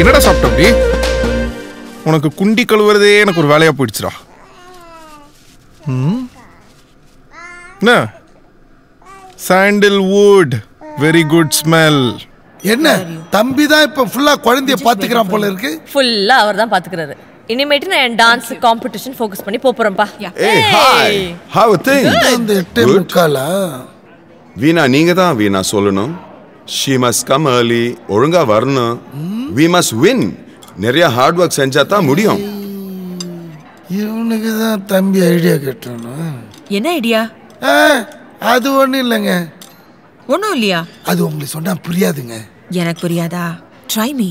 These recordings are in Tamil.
என்னடா சாப்பிட்ட அப்படி உனக்கு குண்டி கழுவுறதே எனக்கு ஒரு வேலையா போயிடுச்சுடா ம்? என்ன சாண்டில்வுட் வெரி குட் ஸ்மெல் என்ன தம்பி தான் இப்ப ஃபுல்லா குழந்தைய பாத்துக்கிறான் போல இருக்கு ஃபுல்லா அவர் தான் பாத்துக்கிறாரு இனிமேட்டு நான் என் டான்ஸ் காம்படிஷன் ஃபோக்கஸ் பண்ணி போப் போறேன்ப்பா Hey, hi. How are things? அந்த எட்டே Good. முக்காலா வீணா நீங்க தான் வீணா சொல்லணும் ஷீ மஸ்ட் கம் ஏர்லி ஒழுங்கா வரணும் வி மஸ்ட் வின் நிறைய ஹார்ட் ஒர்க் செஞ்சா தான் முடியும் இவனுக்கு தான் தம்பி ஐடியா கேட்டணும் என்ன ஐடியா அது ஒண்ணும் இல்லைங்க ஒன்றும் இல்லையா அது உங்களுக்கு சொன்னா புரியாதுங்க எனக்கு புரியாதா ட்ரை மீ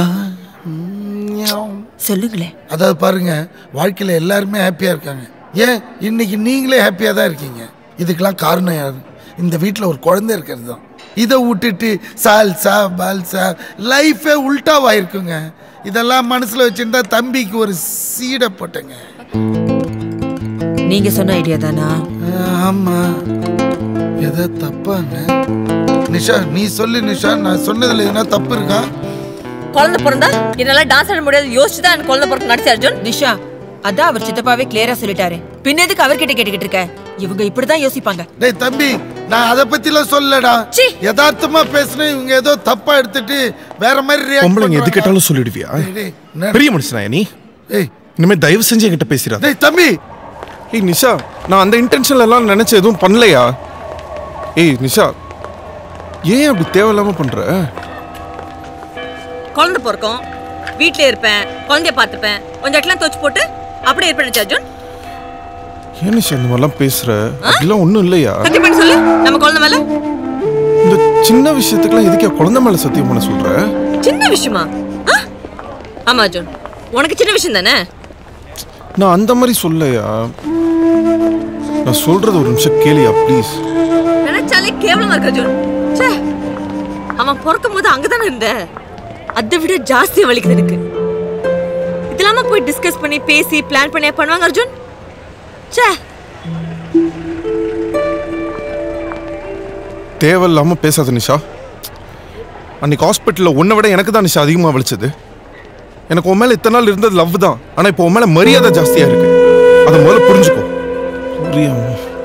சொல்லுங்களேன் அதாவது பாருங்க வாழ்க்கையில எல்லாருமே ஹாப்பியா இருக்காங்க ஏன் இன்னைக்கு நீங்களே ஹாப்பியா தான் இருக்கீங்க இதுக்கெல்லாம் காரணம் யாரு இந்த வீட்டில் ஒரு குழந்தை இருக்கிறது தான் இதை விட்டுட்டு சால்சா பால்சா லைஃபே உல்டாவாயிருக்குங்க இதெல்லாம் மனசுல வச்சிருந்தா தம்பிக்கு ஒரு சீடை போட்டேங்க நீங்க சொன்ன ஐடியா தானா ஆமா எதோ தப்பாங்க நிஷா நீ சொல்லு நிஷா நான் சொன்னதுல எதுனா தப்பு இருக்கா குழந்தை பிறந்தா என்னால டான்ஸ் ஆட முடியாது யோசிச்சு தான் எனக்கு குழந்தை பிறக்க நடிச்சு அர்ஜுன் நிஷா அதான் அவர் சித்தப்பாவே கிளியரா சொல்லிட்டாரு பின்ன எதுக்கு அவர்கிட்ட கேட்டுக்கிட்டு இருக்க இவங்க இப்படிதான் யோசிப்பாங்க டேய் தம்பி நான் அதை பத்திலாம் சொல்லடா சீ. யதார்த்தமா பேசுனேன் இவங்க ஏதோ தப்பா எடுத்துட்டு வேற மாதிரி react பொம்பளைங்க எது பண்றாங்க. கேட்டாலும் சொல்லிடுவியா டேய், டேய், என்ன- பெரிய மனுஷனா நீ ஏய் இனிமே தயவு செஞ்சு என்கிட்ட பேசிடாத டேய் தம்பி ஏய் நிஷா நான் அந்த இன்டென்ஷன்ல எல்லாம் நினைச்சு எதுவும் பண்ணலையா ஏய் நிஷா ஏன் அப்படி தேவையில்லாம பண்ற குழந்தை பிறக்கும் வீட்லயே இருப்பேன் குழந்தைய பார்த்துப்பேன் கொஞ்சம் இடத்துல தோச்சு போட்டு அப்படியே இருப்பேன் நினைச்சு அர்ஜுன் ஏன் நிஷா இந்த மாதிரிலாம் பேசுற அப்படிலாம் ஒண்ணும் இல்லையா சத்தியம் பண்ணி சொல்லு நம்ம குழந்தை மேல இந்த சின்ன விஷயத்துக்குலாம் எதுக்கே குழந்தை மேல சத்தியம் பண்ண சொல்ற சின்ன விஷயமா ஆ? ஆமா அர்ஜுன் உனக்கு சின்ன விஷயம் தானே நான் அந்த மாதிரி சொல்லலையா நான் சொல்றது ஒரு நிமிஷம் கேளியா ப்ளீஸ் நினைச்சாலே கேவலமா இருக்கு அர்ஜுன் ச்சே அவன் பிறக்கும் போது அங்கதானே இருந்த அதை விட ஜாஸ்தியா வலிக்குது எனக்கு இதெல்லாம போய் டிஸ்கஸ் பண்ணி பேசி பிளான் பண்ணி பண்ணுவாங்க அர்ஜுன் ச்சே தேவையில்லாம பேசாத நிஷா அன்னைக்கு ஹாஸ்பிட்டலில் உன்னை விட எனக்கு தான் நிஷா அதிகமாக வலிச்சது எனக்கு உன் மேலே இத்தனை நாள் இருந்தது லவ் தான் ஆனால் இப்போ உன் மேலே மரியாதை ஜாஸ்தியாக இருக்கு அதை முதல்ல புரிஞ்சுக்கோ புரியாம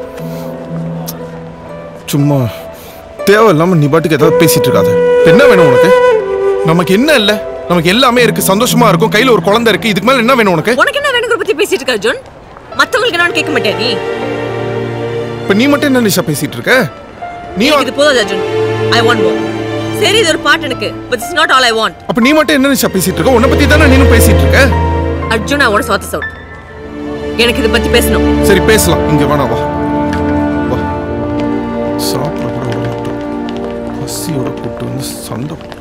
சும்மா தேவையில்லாம நீ பாட்டுக்கு ஏதாவது பேசிட்டு இருக்காத இப்ப என்ன வேணும் உனக்கு நமக்கு என்ன இல்லை நமக்கு எல்லாமே இருக்கு சந்தோஷமா இருக்கும் கையில ஒரு குழந்தை இருக்கு இதுக்கு மேல என்ன வேணும் உனக்கு உனக்கு என்ன வேணுங்கிற பத்தி பேசிட்டு இருக்க அர்ஜுன் மத்தவங்களுக்கு என்னன்னு கேட்க மாட்டே நீ இப்ப நீ மட்டும் என்ன நிஷா பேசிட்டு இருக்க நீ எனக்கு இது போதாது அர்ஜுன் ஐ வாண்ட் மோர் சரி இது ஒரு பாட்டு எனக்கு but it's not all I want அப்ப நீ மட்டும் என்ன நிஷா பேசிட்டு இருக்க உன்னை பத்தி தானே நீனும் பேசிட்டு இருக்க Arjun I want sort this out எனக்கு இதை பத்தி பேசணும் சரி பேசலாம் இங்க வேணா வா வா சாப்பிட கூட விட மாட்டோம் பசியோட கூட்டு வந்து சண்டை போடு.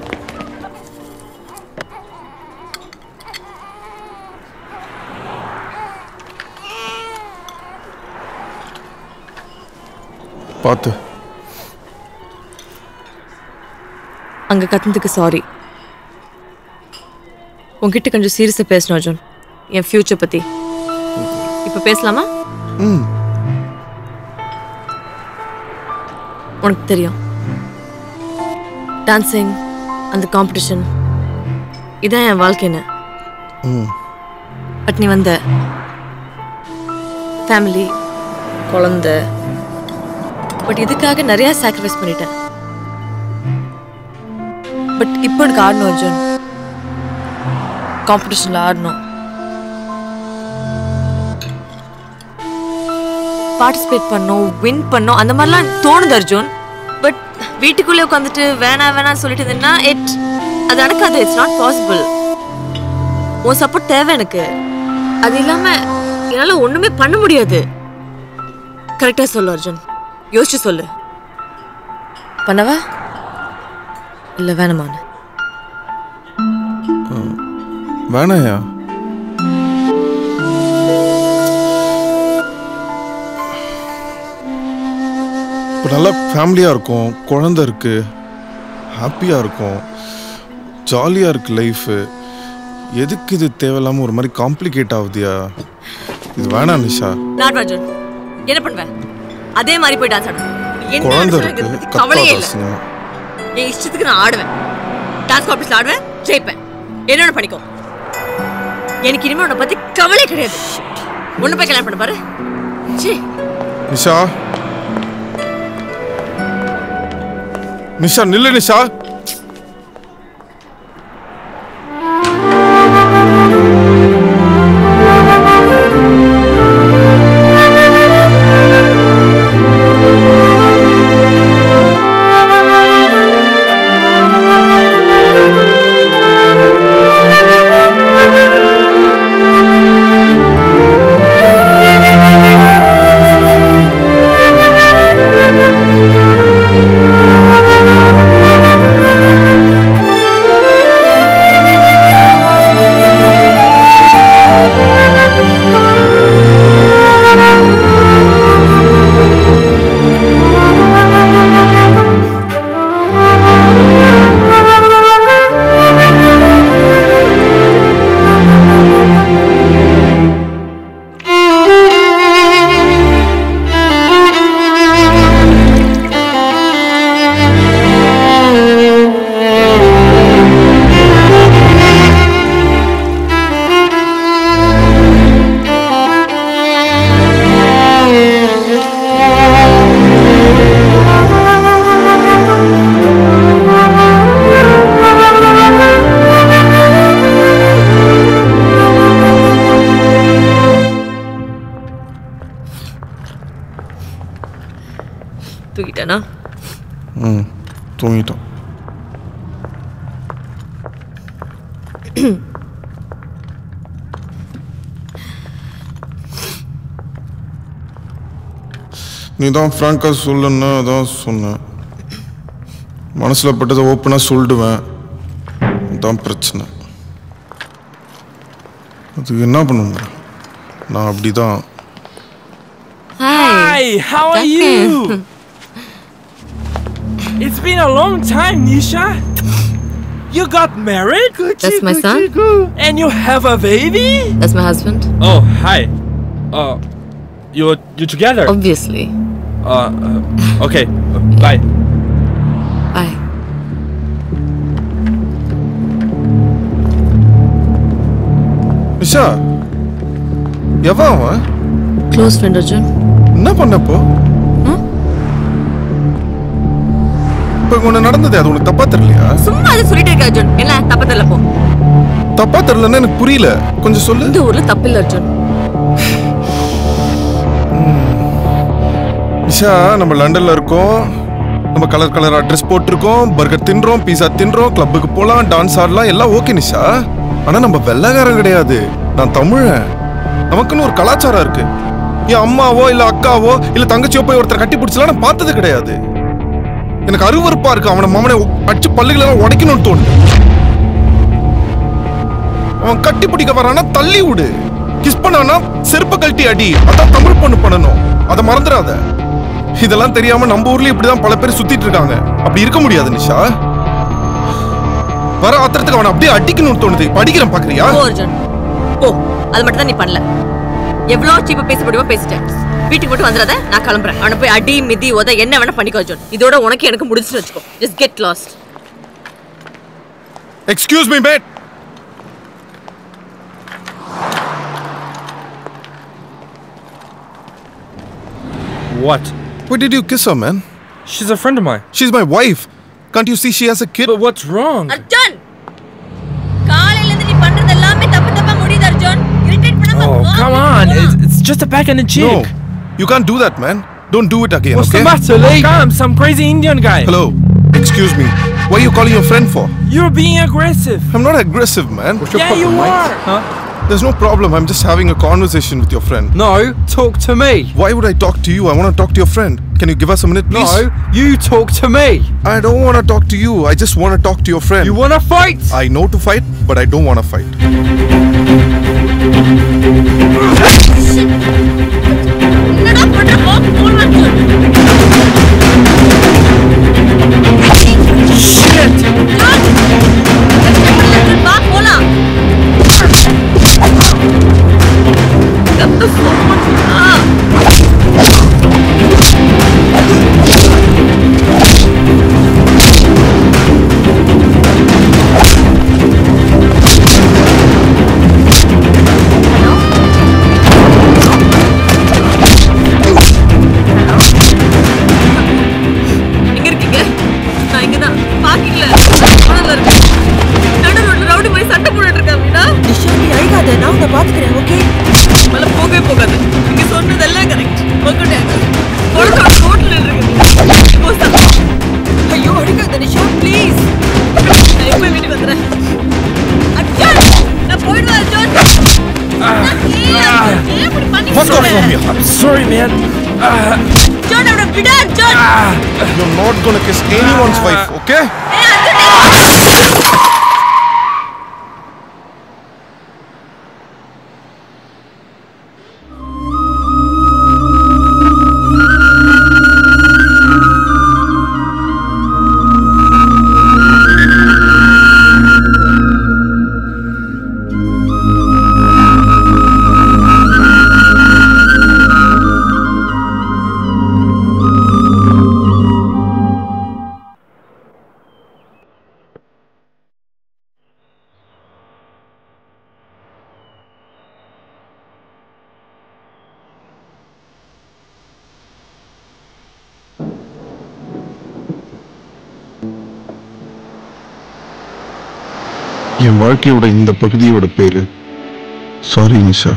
பார்த்து அங்க கத்துனதுக்கு சாரி உன்கிட்ட கொஞ்சம் சீரியஸா பேசணும் அர்ஜுன் என் ஃபியூச்சர் பத்தி இப்ப பேசலாமா ம் உனக்கு தெரியும் டான்சிங் அந்த காம்படிஷன் இதான் என் வாழ்க்கைன்னு ம் பட் நீ வந்த ஃபேமிலி குழந்த பட் இதுக்காக நிறைய சாக்ரிஃபைஸ் பண்ணிட்டேன் பட் இப்போ எனக்கு ஆடணும் அர்ஜுன் காம்படிஷனில் ஆடணும் பார்ட்டிசிபேட் பண்ணோம் வின் பண்ணோம் அந்த மாதிரிலாம் தோணுது அர்ஜுன் பட் வீட்டுக்குள்ளே உட்காந்துட்டு வேணாம் வேணாம்னு சொல்லிட்டு இருந்தேன்னா இட் அது நடக்காது இட்ஸ் நாட் பாசிபிள் உன் சப்போர்ட் தேவை எனக்கு அது இல்லாம என்னால ஒண்ணுமே பண்ண முடியாது கரெக்டா சொல்லு அர்ஜுன் யோசிச்சு சொல்லு பண்ணவா இல்ல வேணாமான்னு வேணாயா இப்போ நல்லா ஃபேமிலியாக இருக்கும் குழந்தை இருக்கு ஹாப்பியாக இருக்கும் ஜாலியாக இருக்கு லைஃபு எதுக்கு இது தேவையில்லாமல் ஒரு மாதிரி காம்ப்ளிகேட் ஆகுதியா இது வேணாம் நிஷா நாட் அர்ஜுன் என்ன பண்ணுவேன் அதே மாதிரி போய் டான்ஸ் ஆடுவேன் என்ன குழந்தை ஆடுறதுன்னு இருக்கு எனக்கு பத்தி கவலையே கத்தாத இல்லை அசிங்கமா. என் இஷ்டத்துக்கு நான் ஆடுவேன் டான்ஸ் காம்படிஷன் ஆடுவேன் ஜெயிப்பேன் என்னோட பண்ணிக்கோ எனக்கு இனிமே உன்னை பத்தி கவலை கிடையாது ஒண்ணு போய் கல்யாணம் பண்ண பாரு சீ நிஷா நிஷா நில்லு நிஷா தூக்கிட்டேனா ம் தூங்கிட்டோம் நீ தான் ஃப்ராங்காக சொல்லுன்னா அதான் சொன்னேன் மனசில் பட்டதை ஓப்பனாக சொல்லிடுவேன் அதான் பிரச்சனை அதுக்கு என்ன பண்ண முடியும் நான் அப்படி தான் Hi, how are you? It's been a long time, Nisha. You got married? That's my son. And you have a baby? That's my husband. Oh, hi. Uh, you're you're together? Obviously. Uh, uh okay. Uh, bye. Bye. Nisha எவன் அவன் Close friend Arjun. என்ன பண்ணப்போ இப்போ ஒன்று நடந்தது அது உனக்கு தப்பா தெரியலையா சும்மா அதை சொல்லிட்டு இருக்க அர்ஜுன் என்ன தப்பு தெரியல போ தப்பா தெரியலன்னா எனக்கு புரியல கொஞ்சம் சொல்லு இந்த ஊர்ல தப்பு இல்ல அர்ஜுன் நிஷா நம்ம லண்டன்ல இருக்கோம் நம்ம கலர் கலரா ட்ரெஸ் போட்டிருக்கோம் பர்கர் தின்றோம் பீஸா தின்றோம் கிளப்புக்கு போலாம் டான்ஸ் ஆடலாம் எல்லாம் ஓகே நிஷா ஆனா நம்ம வெள்ளைக்காரன் கிடையாது நான் தமிழன் நமக்குன்னு ஒரு கலாச்சாரம் இருக்கு என் அம்மாவோ இல்ல அக்காவோ இல்ல தங்கச்சியோ போய் ஒருத்தர் கட்டி பிடிச்சலாம் நான் பார்த்தது கிடையாது எனக்கு அருவருப்பா இருக்கு அவனை மாமனை அடிச்சு பல்லுகளை எல்லாம் உடைக்கணும்னு தோணுது அவன் கட்டி பிடிக்க வரானா தள்ளி விடு கிஸ் பண்ணானா செருப்ப கழட்டி அடி அதான் தமிழ் பொண்ணு பண்ணணும் அதை மறந்துடாத இதெல்லாம் தெரியாம நம்ம ஊர்லயும் இப்படிதான் பல பேர் சுத்திட்டு இருக்காங்க அப்படி இருக்க முடியாது நிஷா வர ஆத்திரத்துக்கு அவனை அப்படியே அடிக்கணும்னு தோணுது படிக்கிறேன் பாக்குறியா போ அர்ஜுன் போ அது மட்டும் தான் நீ பண்ணல எவ்வளவு சீப்பா பேச முடியுமோ பேசிட்டேன் வீட்டுக்கு மட்டும் வந்துடாத நான் கிளம்புறேன் அவனை போய் அடி மிதி உத என்ன வேணா பண்ணிக்கோ அர்ஜுன் இதோட உனக்கு எனக்கு முடிச்சுட்டு வச்சுக்கோ just get lost excuse me mad What? Why did you kiss her, man? She's a friend of mine. She's my wife. Can't you see she has a kid? But what's wrong? Arjun காலையில இருந்து நீ பண்றது எல்லாமே தப்பு தப்பா முடியுது அர்ஜுன் இரிட்டேட் பண்ணாம Oh, வா, come வீட்டுக்கு on. போலாம். It's, it's just a back and a cheek. No, you can't do that, man. Don't do it again, What's okay? the matter, Lee? Come, some crazy Indian guy. Hello, excuse me. Why are you calling your friend for? You're being aggressive. I'm not aggressive, man. yeah, you are. Huh? There's no problem. I'm just having a conversation with your friend. No, talk to me. Why would I talk to you? I want to talk to your friend. Can you give us a minute, please? No, you talk to me. I don't want to talk to you. I just want to talk to your friend. You wanna fight? I know to fight, but I don't want to fight. என்னடா பண்ற வா போலாம் அர்ஜுன் Shit! அர்ஜுன், வா போலாம் கத்து போமா I'm sorry, man. Uh, John அவனை விடா John You're not gonna kiss anyone's wife, okay? என் வாழ்க்கையோட இந்த பகுதியோட பேரு சாரி நிஷா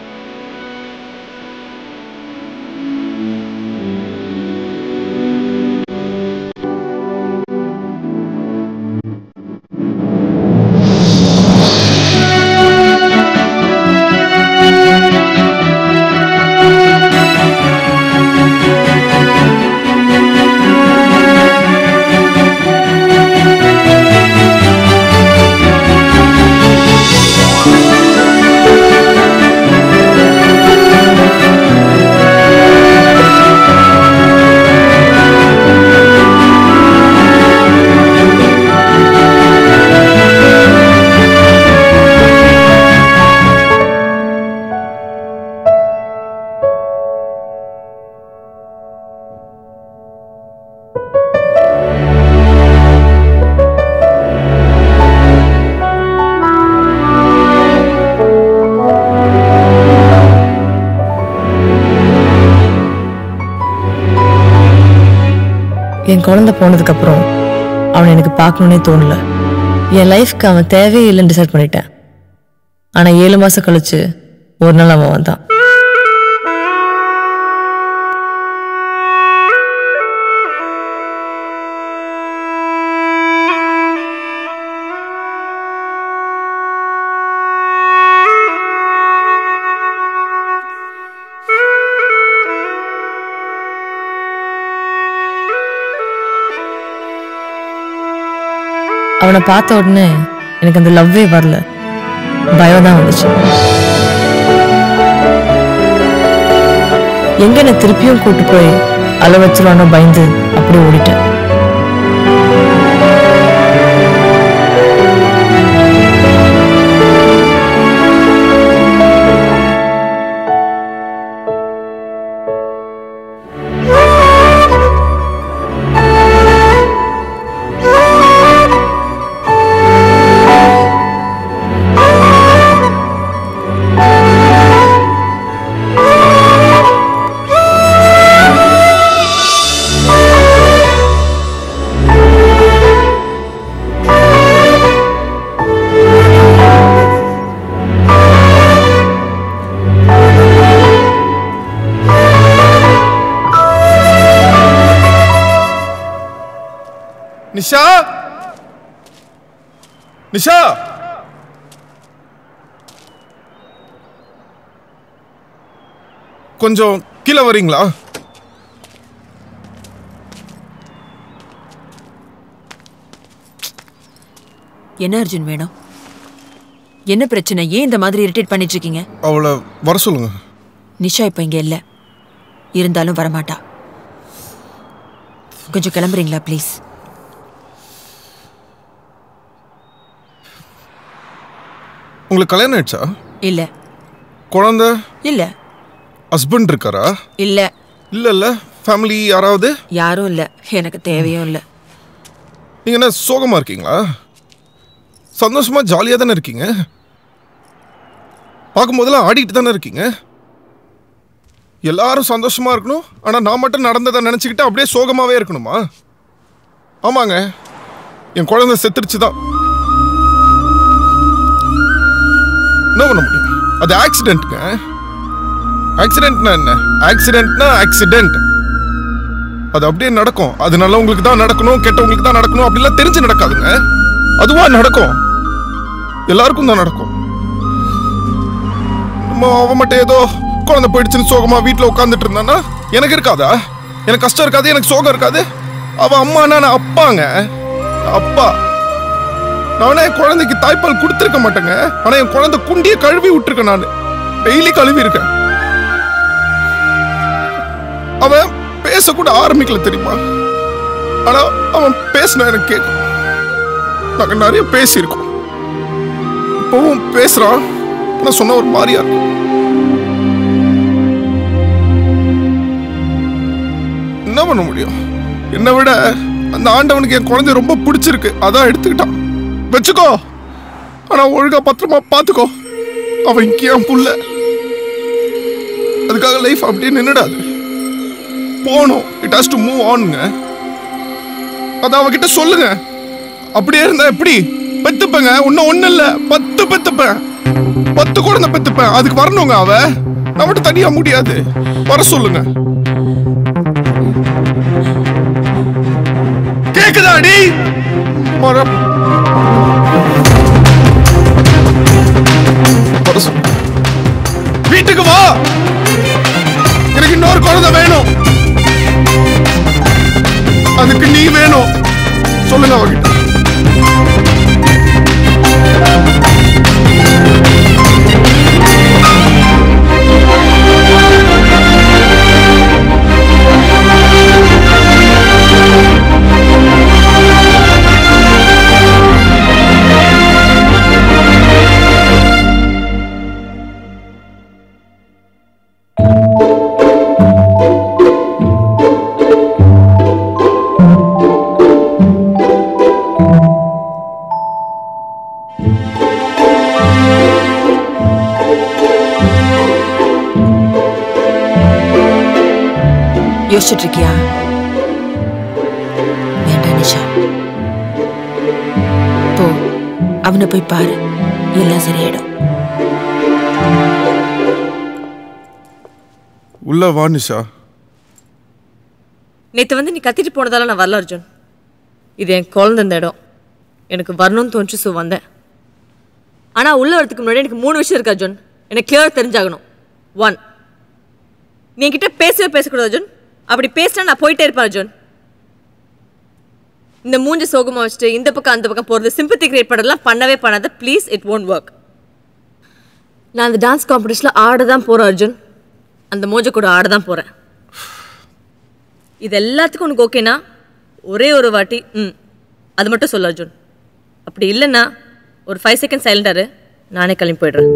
என் குழந்தை போனதுக்கப்புறம் அவனை எனக்கு பார்க்கணுன்னே தோணல என் லைஃப்க்கு அவன் தேவையே இல்லைன்னு டிசைட் பண்ணிட்டேன் ஆனால் ஏழு மாதம் கழிச்சு ஒரு நாள் அவன் வந்தான் அவனை பார்த்த உடனே எனக்கு அந்த லவ்வே வரல பயம் தான் வந்துச்சு எங்க என்னை திருப்பியும் கூட்டு போய் அழ வச்சிருவானோ பயந்து அப்படியே ஓடிட்டேன் நிஷா நிஷா கொஞ்சம் கீழே வரீங்களா என்ன அர்ஜுன் வேணும் என்ன பிரச்சனை ஏன் இந்த மாதிரி இரிட்டேட் பண்ணிட்டு இருக்கீங்க அவளை வர சொல்லுங்க நிஷா இப்ப இங்க இல்ல இருந்தாலும் வரமாட்டா கொஞ்சம் கிளம்புறீங்களா ப்ளீஸ் உங்களுக்கு கல்யாணம் ஆயிடுச்சா இல்ல குழந்தை இல்ல ஹஸ்பண்ட் இருக்காரா இல்ல இல்ல இல்ல ஃபேமிலி யாராவது யாரும் இல்ல எனக்கு தேவையும் இல்ல நீங்க என்ன சோகமா இருக்கீங்களா சந்தோஷமா ஜாலியா தானே இருக்கீங்க பார்க்கும்போதெல்லாம் ஆடிட்டு தானே இருக்கீங்க எல்லாரும் சந்தோஷமா இருக்கணும் ஆனா நான் மட்டும் நடந்ததை நினைச்சுக்கிட்டு அப்படியே சோகமாவே இருக்கணுமா ஆமாங்க என் குழந்தை செத்துருச்சு தான் என்ன பண்ண முடியும் அது ஆக்சிடென்ட்ங்க ஆக்சிடென்ட்னா என்ன ஆக்சிடென்ட்னா ஆக்சிடென்ட் அது அப்படியே நடக்கும் அது நல்லவங்களுக்கு தான் நடக்கணும் கெட்டவங்களுக்கு தான் நடக்கணும் அப்படிலாம் தெரிஞ்சு நடக்காதுங்க அதுவா நடக்கும் எல்லாருக்கும் தான் நடக்கும் நம்ம அவ மட்டும் ஏதோ குழந்தை போயிடுச்சுன்னு சோகமா வீட்டில் உட்காந்துட்டு இருந்தானா எனக்கு இருக்காதா எனக்கு கஷ்டம் இருக்காது எனக்கு சோகம் இருக்காது அவ அம்மா நான் அப்பாங்க அப்பா நானே என் குழந்தைக்கு தாய்ப்பால் கொடுத்துருக்க மாட்டேங்க ஆனா என் குழந்தை குண்டிய கழுவி விட்டுருக்கேன் நான் டெய்லி கழுவி இருக்கேன் அவன் பேசக்கூட ஆரம்பிக்கல தெரியுமா ஆனா அவன் பேசினா எனக்கு கேட்கும் நாங்க நிறைய பேசியிருக்கோம் இப்பவும் பேசுறான் ஆனா சொன்ன ஒரு மாதிரியா இருக்கும் என்ன பண்ண முடியும் என்னை விட அந்த ஆண்டவனுக்கு என் குழந்தை ரொம்ப பிடிச்சிருக்கு அதான் எடுத்துக்கிட்டான் வச்சுக்கோ ஆனா ஒழுங்கா பத்திரமா பாத்துக்கோ அவன் இங்கே என் புள்ள அதுக்காக லைஃப் அப்படியே நின்னுடாது போகணும் இட் ஹாஸ் டு மூவ் ஆனுங்க அதை அவகிட்ட சொல்லுங்க அப்படியே இருந்தா எப்படி பெத்துப்பேங்க இன்னும் ஒண்ணு இல்ல பத்து பெத்துப்பேன் பத்து குழந்தை பெத்துப்பேன் அதுக்கு வரணுங்க அவ நான் மட்டும் தனியா முடியாது வர சொல்லுங்க கேக்குதா அடி வர வர சொல்லு. வீட்டுக்கு வா எனக்கு இன்னொரு குழந்தை வேணும் அதுக்கு நீ வேணும் சொல்லுங்க அவகிட்ட யோசிச்சுட்டு இருக்கியா வேண்டாம் நிஷா போ அவனை போய் பாரு எல்லாம் சரியாயிடும் உள்ள வா நிஷா நேற்று வந்து நீ கத்திட்டு போனதால நான் வரல அர்ஜுன் இது என் குழந்தை இந்த இடம் எனக்கு வரணும்னு தோணுச்சு ஸோ வந்தேன் ஆனால் உள்ள வரதுக்கு முன்னாடி எனக்கு மூணு விஷயம் இருக்கு அர்ஜுன் எனக்கு கிளியர் தெரிஞ்சாகணும் ஒன் நீ என்கிட்ட பேசவே பேசக்கூடாது அர்ஜுன் அப்படி பேசினா நான் போயிட்டே இருப்பேன் அர்ஜுன் இந்த மூஞ்சி சோகமாக வச்சுட்டு இந்த பக்கம் அந்த பக்கம் போகிறது சிம்பத்தி கிரியேட் பண்ணுறதுலாம் பண்ணவே பண்ணாத ப்ளீஸ் இட் ஒன்ட் ஒர்க் நான் அந்த டான்ஸ் காம்படிஷனில் ஆட தான் போகிறேன் அர்ஜுன் அந்த மோஜ கூட ஆட தான் போகிறேன் இது எல்லாத்துக்கும் உனக்கு ஓகேனா ஒரே ஒரு வாட்டி ம் அது மட்டும் சொல்லு அர்ஜுன் அப்படி இல்லைன்னா ஒரு ஃபைவ் செகண்ட் சைலண்டாரு நானே கிளம்பி போயிடுறேன்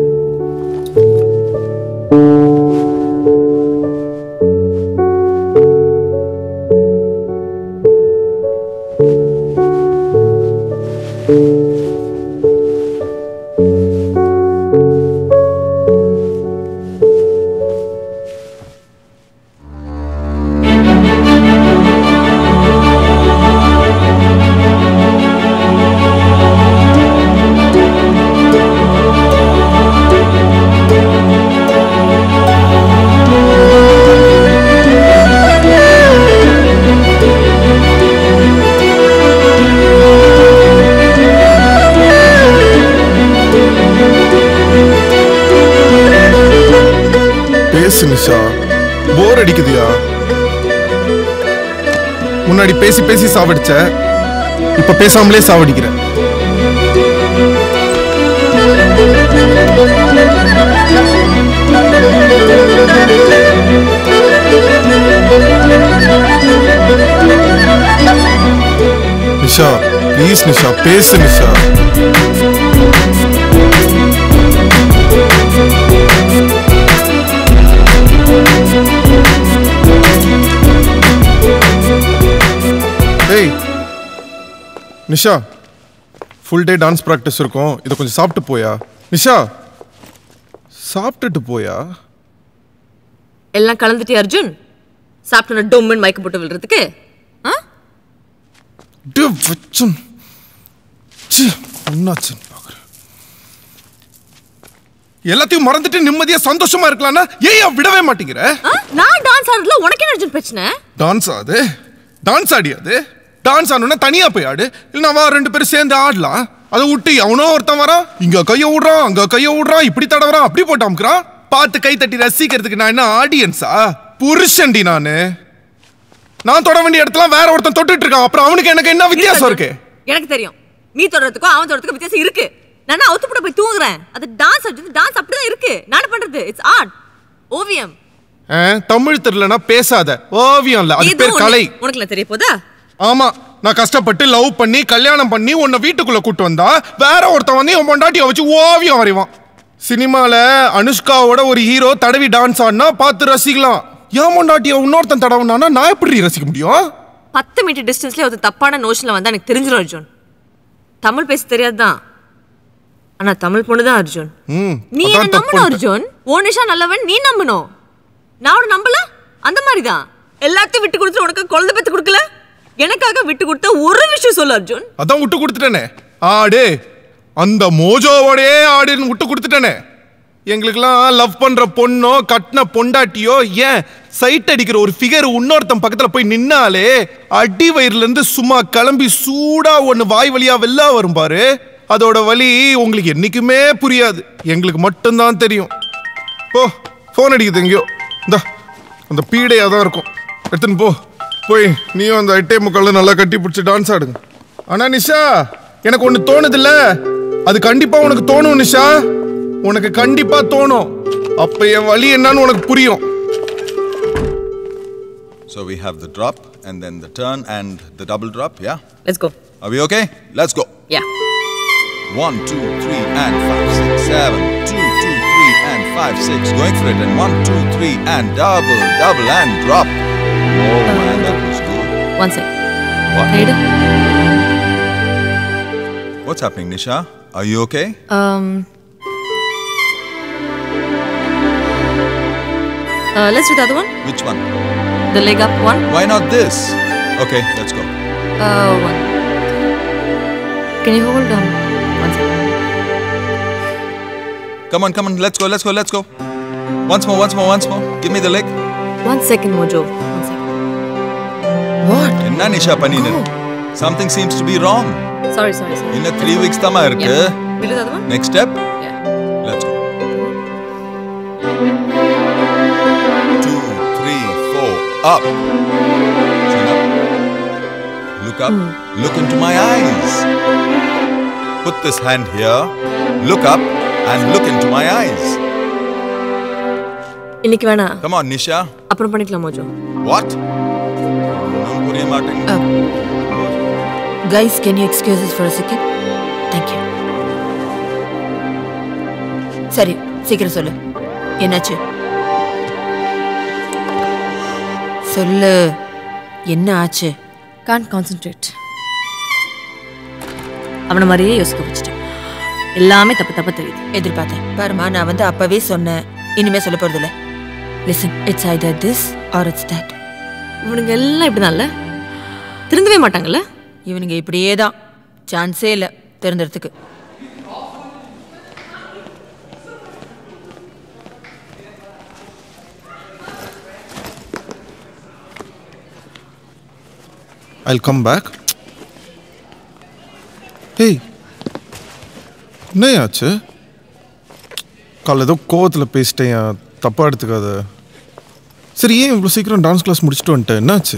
பேசு நிஷா போர் அடிக்குதியா முன்னாடி பேசி பேசி சாவடிச்ச இப்ப பேசாமலே சாவடிக்கிற நிஷா ப்ளீஸ் நிஷா பேசு நிஷா டேய் Nisha full day dance practice இருக்கும் இதை கொஞ்சம் சாப்பிட்டு போயா நிஷா சாப்பிட்டுட்டு போயா எல்லாம் கலந்துட்டே அர்ஜுன் சாப்பிட்டு டொம்முன்னு மயக்க போட்டு விழுறதுக்கு ஆ டே வச்சன் ச்சே என்னாச்சுன்னு பார்க்குறேன் எல்லாத்தையும் மறந்துட்டு நிம்மதியா சந்தோஷமா இருக்கலாம்னா ஏன் விடவே மாட்டேங்கிற ஆ? நான் டான்ஸ் ஆடுறதுல உனக்கு என்ன அர்ஜுன் பிரச்சனை டான்ஸ் ஆடு டான்ஸ் ஆடி அது டான்ஸ் ஆடணும்னா தனியா போய் ஆடு இல்லைனா வா ரெண்டு பேரும் சேர்ந்து ஆடலாம் அதை விட்டு அவனோ ஒருத்தன் வரான் இங்க கைய விடுறான் அங்க கைய விடுறான் இப்படி தடவறான் அப்படி போட்டு அமுக்குறான் பார்த்து கை தட்டி ரசிக்கிறதுக்கு நான் என்ன ஆடியன்ஸா புருஷன்டி நானு நான் தொட வேண்டிய இடத்துல வேற ஒருத்தன் தொட்டுட்டு இருக்கான் அப்புறம் அவனுக்கு எனக்கு என்ன வித்தியாசம் இருக்கு எனக்கு தெரியும் நீ தொடறதுக்கும் அவன் தொடறதுக்கும் வித்தியாசம் இருக்கு நான் அவுத்து போட போய் தூங்குறேன் அது டான்ஸ் அடிச்சு டான்ஸ் அப்படிதான் இருக்கு நான் பண்றது இட்ஸ் ஆர்ட் ஓவியம் ஆ, தமிழ் தெரியலனா பேசாத ஓவியம் இல்ல அது இது பேர் ஒண்ணு. கலை உனக்கு தெரிய போதா ஆமா நான் கஷ்டப்பட்டு லவ் பண்ணி கல்யாணம் பண்ணி உன்னை வீட்டுக்குள்ள கூட்டு வந்தா வேற ஒருத்தன் வந்து உன் பொண்டாட்டிய வச்சு ஓவியம் வரைவான் சினிமால அனுஷ்காவோட ஒரு ஹீரோ தடவி டான்ஸ் ஆடினா பார்த்து ரசிக்கலாம் ஏன் பொண்டாட்டிய இன்னொருத்தன் தடவுனானா நான் எப்படி ரசிக்க முடியும் பத்து மீட்டர் டிஸ்டன்ஸ்ல ஒரு தப்பான நோஷன்ல வந்தா எனக்கு தெரிஞ்சிடும் அர்ஜுன் தமிழ் பேச தெரியாதுதான் ஆனா தமிழ் பொண்ணு தான் அர்ஜுன் ம், நீ அதான் என்ன தப்பு நம்பணும் அர்ஜுன் ஓ நிஷா நல்லவன் நீ நம்பணும் நான் அவனை நம்பல அந்த மாதிரி தான் எல்லாத்தையும் விட்டு கொடுத்துட்டு உனக்கு குழந்தை பெத்து கொடுக்கல எனக்காக விட்டு கொடுத்த ஒரு விஷயம் சொல்லு அர்ஜுன் அதான் விட்டு கொடுத்துட்டேனே ஆடு அந்த மோஜோவோடயே ஆடுன்னு விட்டு கொடுத்துட்டேனே எங்களுக்கெல்லாம் லவ் பண்ற பொண்ணோ கட்டின பொண்டாட்டியோ ஏன் சைட் அடிக்கிற ஒரு ஃபிகர் இன்னொருத்தன் பக்கத்துல போய் நின்னாலே அடி வயிறுல இருந்து சும்மா கிளம்பி சூடா ஒன்னு வாய் வழியா வெளில வரும் பாரு அதோட வலி உங்களுக்கு என்னைக்குமே புரியாது எங்களுக்கு மட்டும்தான் தெரியும் போ ஃபோன் அடிக்குது எங்கேயோ இந்தா அந்த பீடையாக தான் இருக்கும் எடுத்துன்னு போ போய் நீயும் அந்த எட்டே முக்கால நல்லா கட்டி பிடிச்சி டான்ஸ் ஆடுங்க ஆனா நிஷா எனக்கு ஒன்று தோணுதுல்ல அது கண்டிப்பா உனக்கு தோணும் நிஷா உனக்கு கண்டிப்பா தோணும் அப்ப என் வழி என்னன்னு உனக்கு புரியும் So we have the drop and then the turn and the double drop, yeah? Let's go Are we okay? Let's go. Yeah One, two, three, and five, six, seven. Two, two, three, and five, six. Going for it. And one, two, three, and double, double, and drop. Oh man, that was good. One check What? Guide What's happening, Nisha? Are you okay? Um, uh, let's do the other one. Which one? The leg up one. Why not this? Okay, let's go. Uh, one. Can you hold on? One second. Come on, come on. Let's go, let's go, let's go. Once more, once more, once more. Give me the leg. One second, Mojo. One second. What என்ன நிஷா பண்ணினு Something seems to be wrong. Sorry, sorry, sorry. இன்னும் த்ரீ வீக்ஸ் தாமா இருக்கு Yeah. We'll do the other one. Next step Yeah. Let's go two three four up Chin up. Look up. Look into my eyes. Put this hand here. Look up and look into my eyes. இன்னைக்கு வேணாம் Come on, Nisha. அப்புறம் பண்ணிக்கலாம் மோஜோ What? ஒண்ணும் புரிய மாட்டேங்குது guys can you excuse for a second thank you சரி சீக்கிரம் சொல்லு என்னாச்சு சொல்லு என்ன ஆச்சு கான் கான்சென்ட்ரேட் அவனை மாதிரியே யோசிக்க வச்சுட்டேன் எல்லாமே தப்பு தப்பா தெரியுது எதிர்பார்த்தேன் பாருமா நான் வந்து அப்பவே சொன்னேன் இனிமே சொல்ல போறதில்ல listen it's either this or it's that இவனுங்க எல்லாம் இப்படிதான்ல திருந்தவே மாட்டாங்கல்ல இவனுங்க இப்படியே தான் சான்ஸே இல்லை தெரிஞ்சுறதுக்கு I'll come back. ஏய் என்னையாச்சு காலைல ஏதோ கோவத்தில் பேசிட்டேன் தப்பாக எடுத்துக்காத சரி ஏன் இவ்வளோ சீக்கிரம் டான்ஸ் கிளாஸ் முடிச்சுட்டு வந்துட்டேன் என்னாச்சு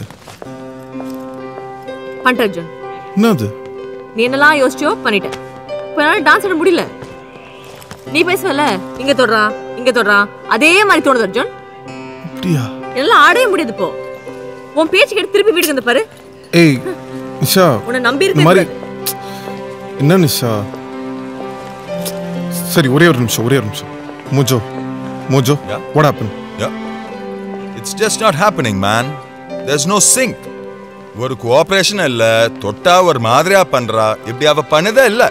பண்ணிட்ட அர்ஜுன் என்னது நீ என்னெல்லாம் யோசிச்சோ பண்ணிட்டேன் இப்போ என்னால் டான்ஸ் ஆட முடியல நீ பேசுவல இங்க தொடுறான் இங்க தொடுறான் அதே மாதிரி தோணுது அர்ஜுன் அப்படியா என்னால ஆடவே முடியாது இப்போ உன் பேச்சு கேட்டு திருப்பி வீட்டுக்கு வந்து பாரு ஏய் நிஷா உன்னை நம்பி இந்த மாதிரி இருக்கேன் என்ன நிஷா சரி ஒரே ஒரு நிமிஷம் ஒரே ஒரு நிமிஷம் Mojo Mojo Yeah? What happen Yeah. It's just not happening, man. There's no sync. ஒரு கோஆபரேஷன் இல்ல தொட்டா ஒரு மாதிரியா பண்றா இப்படி அவ பண்ணதே இல்ல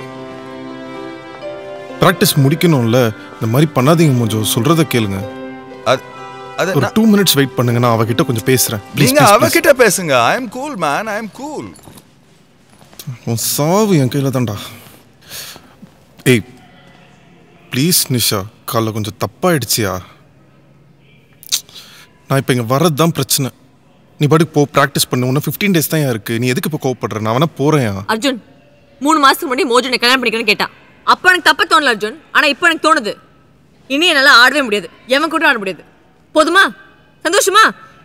ப்ராக்டிஸ் முடிக்கணும்ல இந்த மாதிரி பண்ணாதீங்க மோஜோ சொல்றத கேளுங்க அது- அது ஒரு நான்- டூ மினிட்ஸ் வெயிட் பண்ணுங்க நான் அவகிட்ட கொஞ்சம் பேசுறேன் ப்ளீஸ் நீங்க அவகிட்ட பேசுங்க I am cool man I am cool உன் சாவு என் கையில் தான்டா ஏய் ப்ளீஸ் நிஷா காலைல கொஞ்சம் தப்பாயிடுச்சியா நான் இப்போ இங்கே வர்றது தான் பிரச்சனை நீ பாட்டுக்கு போ ப்ராக்டிஸ் பண்ணு இன்னும் ஃபிஃப்டீன் டேஸ் தான் இருக்கு நீ எதுக்கு இப்போ கோவப்படுற நான் வேணா போகிறேன் அர்ஜுன் மூணு மாசத்துக்கு முன்னாடி மோஜனை கல்யாணம் பண்ணிக்கணும்னு கேட்டான் அப்போ எனக்கு தப்ப தோணல அர்ஜுன் ஆனா இப்போ எனக்கு தோணுது இனி என்னால ஆடவே முடியாது எவன் கூட ஆட முடியாது போதுமா சந்தோஷமா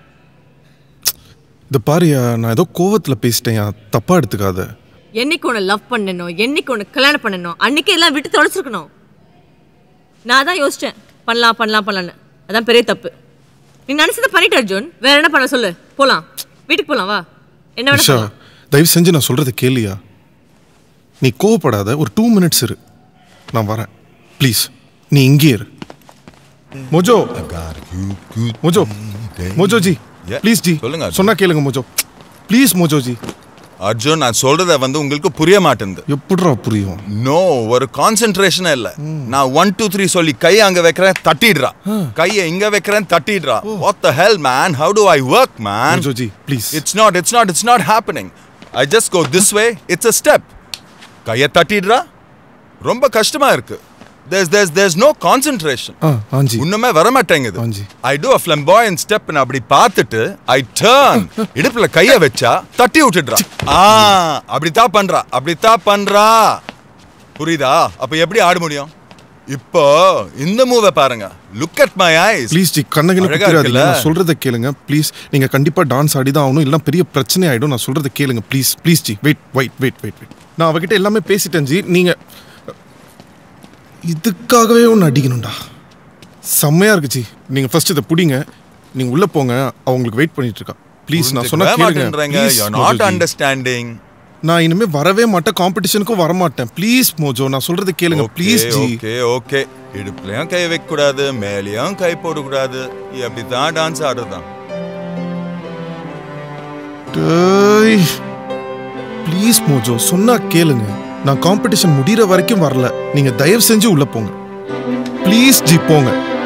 இந்த பாரியா நான் ஏதோ கோவத்தில் பேசிட்டேன்யா தப்பா எடுத்துக்காத என்னைக்கு உன்னை லவ் பண்ணணும் என்னைக்கு உன்னை கல்யாணம் பண்ணணும் அன்னைக்கு எல்லாம் விட்டு தொலைச்சிருக்கணும் நான் தான் யோசிச்சேன் பண்ணலாம் பண்ணலாம் பண்ணலான்னு அதான் பெரிய தப்பு நீ நினைச்சதை பண்ணிட்ட அர்ஜுன் வேற என்ன பண்ண சொல்லு போலாம் வீட்டுக்கு போலாம் வா என்ன வேணா நிஷா பண்ணலாம். தயவு செஞ்சு நான் சொல்றதை கேளியா நீ கோவப்படாத ஒரு டூ மினிட்ஸ் இரு நான் வரேன் ப்ளீஸ் நீ இங்கே இரு Mojo Mojo Mojo ji Yeah. Please ji சொல்லுங்க, அர்ஜுன். சொன்னா கேளுங்க Mojo please Mojo ji Arjun நான் சொல்றத வந்து உங்களுக்கு புரிய மாட்டேங்குது எப்படிடா புரியும் நோ ஒரு கான்சென்ட்ரேஷன் இல்ல நான் ஒன் டூ த்ரீ சொல்லி கையை அங்க வைக்கிறேன் தட்டிடுறா கையை இங்க வைக்கிறேன் தட்டிடுறா what the hell man how do I work man Mojo ji please it's not it's not it's not happening I just go this way it's a step கையை தட்டிடுறா ரொம்ப கஷ்டமா இருக்கு there's there's there's no concentration ah ஆஞ்சி ஒண்ணுமே வர மாட்டேங்குது ஆஞ்சி. ஐ டூ அ ஃபிளம்பாயன் ஸ்டெப் நான் அப்படி பார்த்துட்டு ஐ டர்ன் இடுப்புல கைய வச்சா தட்டி விட்டுடுறா ஆ அப்படித்தான் பண்றா அப்படித்தான் பண்றா புரியுதா அப்ப எப்படி ஆட முடியும் இப்போ இந்த மூவை பாருங்க look at my eyes please ji கண்ணகின அழகா குத்திராதீங்க இருக்குல்ல? நான் சொல்றதை கேளுங்க ப்ளீஸ் நீங்க கண்டிப்பா டான்ஸ் ஆடி தான் ஆகணும் இல்லைன்னா பெரிய பிரச்சனை ஆயிடும் நான் சொல்றதை கேளுங்க please please ji wait wait wait wait wait நான் அவகிட்ட எல்லாமே பேசிட்டேன் ஜி நீங்க இதுக்காகவே ஒன்று அடிக்கணும்டா செம்மையா இருக்கு ஜி நீங்க ஃபர்ஸ்ட் இதை பிடிங்க நீங்க உள்ள போங்க அவங்களுக்கு வெயிட் பண்ணிட்டு இருக்கா ப்ளீஸ் நான் சொன்னா கேளுங்க மாட்டேன்றீங்க Please, யூ மோஜோ நாட் ஜி. அண்டர்ஸ்டாண்டிங் நான் இனிமே வரவே மாட்டேன் காம்படிஷனுக்கும் வர மாட்டேன் ப்ளீஸ் மோஜோ நான் சொல்றதை கேளுங்க ப்ளீஸ் ஜி ஓகே ஓகே இடுப்புலயும் கை வைக்க கூடாது மேலயும் கை போட கூடாது அப்படித்தான் டான்ஸ் ஆடுறதான் ப்ளீஸ் மோஜோ சொன்னா கேளுங்க நான் காம்படிஷன் முடிகிற வரைக்கும் வரல நீங்க தயவு செஞ்சு உள்ள போங்க ப்ளீஸ் ஜி போங்க